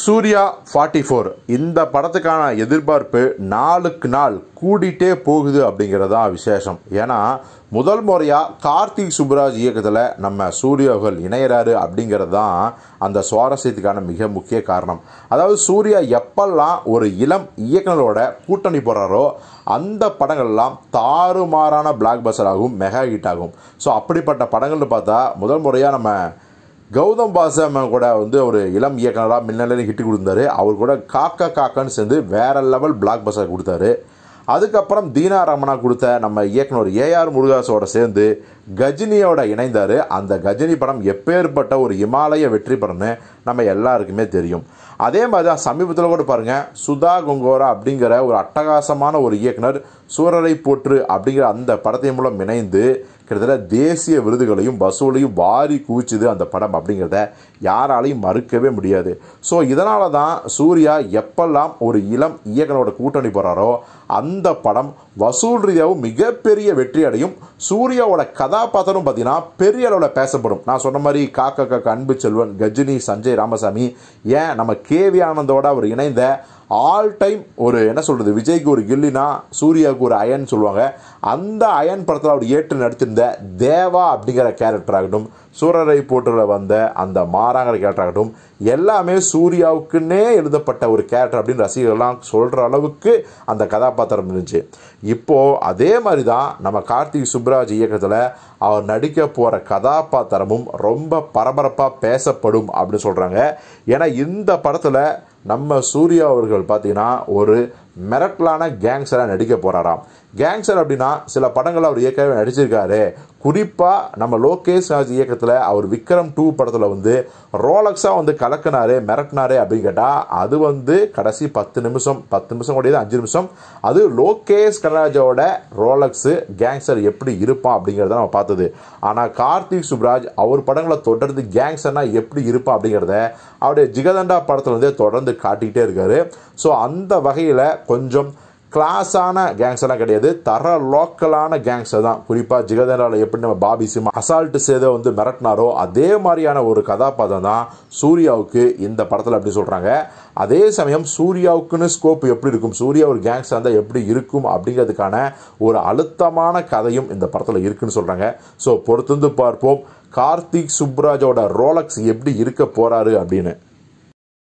Surya forty four இந்த படத்துக்கான எதிர்பார்ப்பு நாளுக்கு நாள் கூடிட்டே போகுது அப்படிங்கிறது தான் விசேஷம் ஏன்னா முதல் முறையாக கார்த்திக் சுப்ராஜ் இயக்கத்தில் நம்ம சூர்யா அவர்கள் இணையிறாரு அப்படிங்கிறது தான் அந்த சுவாரஸ்யத்துக்கான மிக முக்கிய காரணம் அதாவது சூர்யா எப்பெல்லாம் ஒரு இளம் இயக்குனரோட கூட்டணி போடுறாரோ அந்த படங்கள்லாம் தாறுமாறான பிளாக் பஸ்டர் ஆகும் மெகா ஹிட் ஆகும் ஸோ அப்படிப்பட்ட படங்கள்னு பார்த்தா முதல் முறையாக நம்ம கௌதம் பாசம் கூட வந்து ஒரு இளம் இயக்குனராக மின்னலில் ஹிட் கொடுத்தாரு அவர் கூட காக்கா காக்கான்னு சேர்ந்து வேற லெவல் பிளாக் பஸ்டர் கொடுத்தாரு அதுக்கப்புறம் தீனா ரமணா கொடுத்த நம்ம இயக்குனர் ஏஆர் முருகாசோட சேர்ந்து கஜினியோட இணைந்தார் அந்த கஜினி படம் எப்பேற்பட்ட ஒரு இமாலய வெற்றி படம்னு நம்ம எல்லாருக்குமே தெரியும் அதே மாதிரி தான் சமீபத்தில் கூட பாருங்கள் சுதா கொங்கோரா அப்படிங்கிற ஒரு அட்டகாசமான ஒரு இயக்குனர் சூரரை போற்று அப்படிங்கிற அந்த படத்தின் மூலம் இணைந்து கிட்டத்தட்ட தேசிய விருதுகளையும் வசூலையும் வாரி குவிச்சுது அந்த படம் அப்படிங்கிறத யாராலையும் மறுக்கவே முடியாது ஸோ இதனால தான் சூர்யா எப்பெல்லாம் ஒரு இளம் இயக்குனரோட கூட்டணி போகிறாரோ அந்த படம் வசூல் ரீதியாகவும் மிகப்பெரிய வெற்றி அடையும் சூர்யாவோட கதாபாத்திரம் பார்த்தீங்கன்னா பெரிய அளவில் பேசப்படும் நான் சொன்ன மாதிரி காக்கா காக்கா அன்பு செல்வன் கஜினி சஞ்சய் ராமசாமி ஏன் நம்ம கேவி ஆனந்தோட அவர் இணைந்த ஆல் டைம் ஒரு என்ன சொல்கிறது விஜய்க்கு ஒரு கில்லினா சூர்யாவுக்கு ஒரு அயன் சொல்லுவாங்க அந்த அயன் படத்தில் அவர் ஏற்று நடித்திருந்த தேவா அப்படிங்கிற கேரக்டர் ஆகட்டும் சூரரை போட்டில் வந்த அந்த மாறாங்கிற கேரக்டர் ஆகட்டும் எல்லாமே சூர்யாவுக்குன்னே எழுதப்பட்ட ஒரு கேரக்டர் அப்படின்னு ரசிகர்கள்லாம் சொல்கிற அளவுக்கு அந்த கதாபாத்திரம் இருந்துச்சு இப்போது அதே மாதிரி தான் நம்ம கார்த்திக் சுப்ராஜ் இயக்கத்தில் அவர் நடிக்க போகிற கதாபாத்திரமும் ரொம்ப பரபரப்பாக பேசப்படும் அப்படின்னு சொல்கிறாங்க ஏன்னா இந்த படத்தில் நம்ம சூர்யா அவர்கள் பார்த்தீங்கன்னா ஒரு மிரட்டலான கேங்ஸராக நடிக்க போகிறாராம் கேங்ஸர் அப்படின்னா சில படங்கள் அவர் ஏற்கனவே நடிச்சிருக்காரு குறிப்பாக நம்ம லோகேஷ் ராஜ் இயக்கத்தில் அவர் விக்ரம் டூ படத்தில் வந்து ரோலக்ஸாக வந்து கலக்கினாரு மிரட்டினாரு அப்படின்னு கேட்டால் அது வந்து கடைசி பத்து நிமிஷம் பத்து நிமிஷம் கூடியது அஞ்சு நிமிஷம் அது லோகேஷ் கனராஜோட ரோலக்ஸு கேங்ஸர் எப்படி இருப்பான் அப்படிங்கிறத நம்ம பார்த்தது ஆனால் கார்த்திக் சுப்ராஜ் அவர் படங்களை தொடர்ந்து கேங்ஸர்னா எப்படி இருப்பான் அப்படிங்கிறத அவருடைய ஜிகதண்டா படத்தில் வந்து தொடர்ந்து காட்டிக்கிட்டே இருக்காரு ஸோ அந்த வகையில் கொஞ்சம் கிளாஸான கேங்ஸ்லாம் கிடையாது தர லோக்கலான கேங்ஸர் தான் குறிப்பாக ஜிகதண்டாவில் எப்படி நம்ம பாபி சிம் அசால்ட்டு சேதை வந்து மிரட்டினாரோ அதே மாதிரியான ஒரு கதாபாத்திரம் தான் சூர்யாவுக்கு இந்த படத்தில் அப்படி சொல்கிறாங்க அதே சமயம் சூர்யாவுக்குன்னு ஸ்கோப் எப்படி இருக்கும் சூர்யா ஒரு கேங்ஸ்டர் இருந்தால் எப்படி இருக்கும் அப்படிங்கிறதுக்கான ஒரு அழுத்தமான கதையும் இந்த படத்தில் இருக்குன்னு சொல்கிறாங்க ஸோ பொறுத்திருந்து பார்ப்போம் கார்த்திக் சுப்ராஜோட ரோலக்ஸ் எப்படி இருக்க போகிறாரு அப்படின்னு